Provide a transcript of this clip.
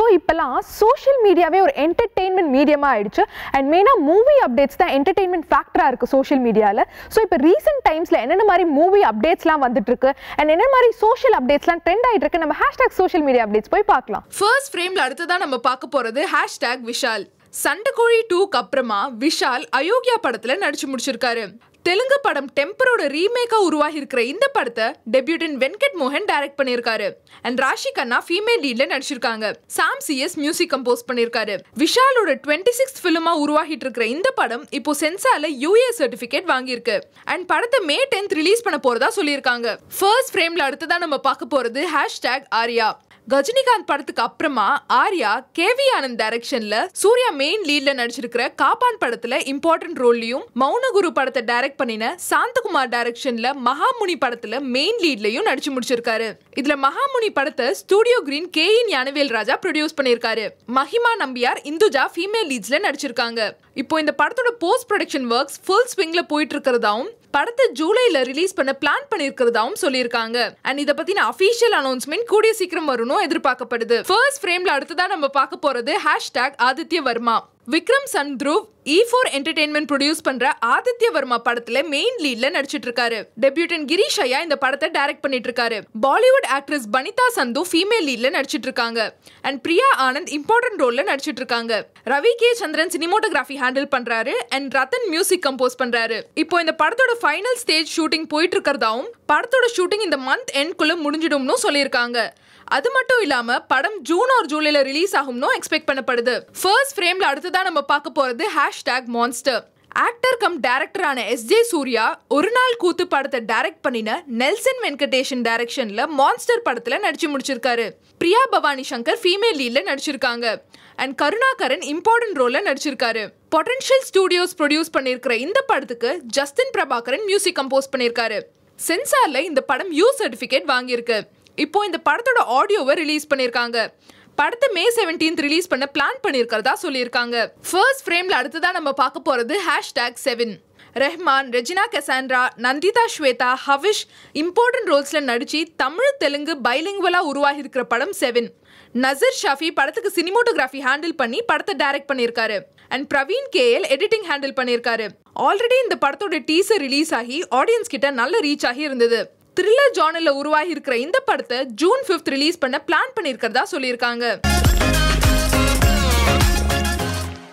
இப்போல்லாம் சோஷியல் மீடியாவே ஒரு என்டர்டெயின்மெண்ட் மீடியமாக ஆயிடுச்சு அண்ட் மெயினாக மூவி அப்டேட்ஸ் தான் என்டர்டெயின்மெண்ட் ஃபேக்டராக இருக்குது சோஷியல் மீடியாவில் ஸோ இப்போ ரீசெண்ட் டைம்ஸில் என்னென்ன மாதிரி மூவி அப்டேட்ஸ்லாம் வந்துட்டு இருக்கு அண்ட் என்ன மாதிரி சோஷியல் அப்டேட்ஸ்லாம் ட்ரெண்ட் ஆகிட்டு இருக்கு நம்ம ஹேஷ்டாக் சோஷியல் மீடியா அப்டேட்ஸ் போய் பார்க்கலாம் ஃபர்ஸ்ட் ஃப்ரேம்ல அடுத்ததா நம்ம பார்க்க போறது ஹேஷ்டேக் விஷால் சண்டைக்கோழி டூக்கு அப்புறமா விஷால் அயோக்கியா படத்துல நடிச்சு முடிச்சிருக்காரு தெலுங்கு படம் டெம்பரோட ரீமேக்கா உருவாகி இருக்கிற இந்த படத்தை டெபியூட்டன் வெங்கட் மோகன் டைரக்ட் பண்ணியிருக்காரு அண்ட் ராஷி கண்ணா ஃபீமேல் லீட்ல நடிச்சிருக்காங்க சாம் சிஎஸ் மியூசிக் கம்போஸ் பண்ணியிருக்காரு விஷாலோட டுவெண்ட்டி சிக்ஸ் ஃபிலிமா உருவாகிட்டு இருக்கிற இந்த படம் இப்போ சென்சார்ல யூஏ சர்டிபிகேட் வாங்கியிருக்கு அண்ட் படத்தை மே டென்த் ரிலீஸ் பண்ண போறதா சொல்லியிருக்காங்க ஃபர்ஸ்ட் ஃப்ரேம்ல அடுத்ததா நம்ம பார்க்க போறது ஹேஷ்டேக் ஆர்யா கஜினிகாந்த் படத்துக்கு அப்புறமா ஆர்யா கேவி ஆனந்த் டைரக்ஷன்ல சூர்யா மெயின் லீட்ல நடிச்சிருக்கிற காப்பான் படத்துல இம்பார்ட்டன்ட் ரோல்லையும் மௌனகுரு படத்தை டைரக்ட் பண்ணின சாந்தகுமார் டைரக்ஷன்ல மகாமுனி படத்துல மெயின் லீட்லயும் நடிச்சு முடிச்சிருக்காரு இதுல மகாமுனி படத்தை studio green K E Gnanavel Raja produce பண்ணியிருக்காரு மஹிமா நம்பியார் இந்துஜா ஃபீமேல் லீட்ஸ்ல நடிச்சிருக்காங்க இப்போ இந்த படத்தோட போஸ்ட் ப்ரொடக்ஷன் ஒர்க்ஸ் ஃபுல் ஸ்விங்ல போயிட்டு இருக்கிறதாவும் படத்தை ஜூலைல ரிலீஸ் பண்ண பிளான் பண்ணிருக்கிறதாவும் சொல்லியிருக்காங்க அண்ட் இத பத்தின அபிஷியல் அனௌன்ஸ்மெண்ட் கூடிய சீக்கிரம் வரும்னு எதிர்பார்க்கப்படுது ஃபர்ஸ்ட் ஃப்ரேம்ல அடுத்ததா நம்ம பார்க்க போறது hashtag Aditya Varma Vikram son Dhruv E four entertainment produce பண்ற ஆதித்ய வர்மா படத்துல மெயின் லீட்ல நடிச்சிட்டு இருக்காரு டெபியூட்டன் கிரீஷ் ஐயா இந்த படத்தை டைரக்ட் பண்ணிட்டு இருக்காரு பாலிவுட் ஆக்ட்ரஸ் பனிதா சந்து ஃபீமேல் லீட்ல நடிச்சிட்டு இருக்காங்க அண்ட் பிரியா ஆனந்த் இம்பார்ட்டன்ட் ரோல்ல நடிச்சிட்டு இருக்காங்க Ravi K Chandran cinematography handle பண்றாரு அண்ட் ரத்தன் மியூசிக் கம்போஸ் பண்றாரு இப்போ இந்த படத்தோட ஃபைனல் ஸ்டேஜ் ஷூட்டிங் போயிட்டு இருக்கிறதாவும் படத்தோட ஷூட்டிங் இந்த மந்த் எண்ட்குள்ள முடிஞ்சிடும்னு சொல்லியிருக்காங்க அது மட்டும் இல்லாம படம் ஜூன் ஆர் ஜூலைல ரிலீஸ் ஆகும்னு எக்ஸ்பெக்ட் பண்ணப்படுது ஃபர்ஸ்ட் ஃப்ரேம்ல அடுத்ததா நம்ம பார்க்க போறது ஹேஷ்டேக் மான்ஸ்டர் ஆக்டர் கம் டைரக்டரான எஸ் ஜே சூர்யா ஒரு நாள் கூத்து படத்தை டைரக்ட் பண்ணின நெல்சன் வெங்கடேஷன் டைரக்ஷன்ல மான்ஸ்டர் படத்துல நடிச்சு முடிச்சிருக்காரு பிரியா பவானி சங்கர் ஃபீமேல் லீட்ல நடிச்சிருக்காங்க அண்ட் கருணாகரன் இம்பார்ட்டன்ட் ரோல்ல நடிச்சிருக்காரு பொட்டன்ஷியல் ஸ்டூடியோஸ் ப்ரொடியூஸ் பண்ணியிருக்கிற இந்த படத்துக்கு ஜஸ்டின் பிரபாகரன் மியூசிக் கம்போஸ் பண்ணியிருக்காரு சென்சார்ல இந்த படம் யூ சர்டிஃபிகேட் வாங்கியிருக்கு இப்போ இந்த படத்தோட ஆடியோவை ரிலீஸ் பண்ணியிருக்காங்க படத்தை மே செவன்டீன்த் ரிலீஸ் பண்ண பிளான் பண்ணியிருக்கிறதா சொல்லியிருக்காங்க ஃபர்ஸ்ட் ஃப்ரேம்ல அடுத்ததா நம்ம பார்க்க போறது hashtag seven Rahman Regina Cassandra Nandita Swetha Havish important ரோல்ஸ்ல நடிச்சு தமிழ் தெலுங்கு பைலிங்குவலா உருவாகி இருக்கிற படம் செவன் நசீர் ஷாஃபி படத்துக்கு சினிமோட்டோகிராஃபி ஹேண்டில் பண்ணி படத்தை டைரக்ட் பண்ணியிருக்காரு and Praveen KL editing handle பண்ணியிருக்காரு ஆல்ரெடி இந்த படத்தோட டீசர் ரிலீஸ் ஆகி ஆடியன்ஸ் கிட்ட நல்ல ரீச் ஆகி இருந்தது த்ரில்லர் ஜானல்ல உருவாகி இருக்கிற இந்த படத்தை ஜூன் ஃபிஃப்த் ரிலீஸ் பண்ண பிளான் பண்ணியிருக்கிறதா சொல்லியிருக்காங்க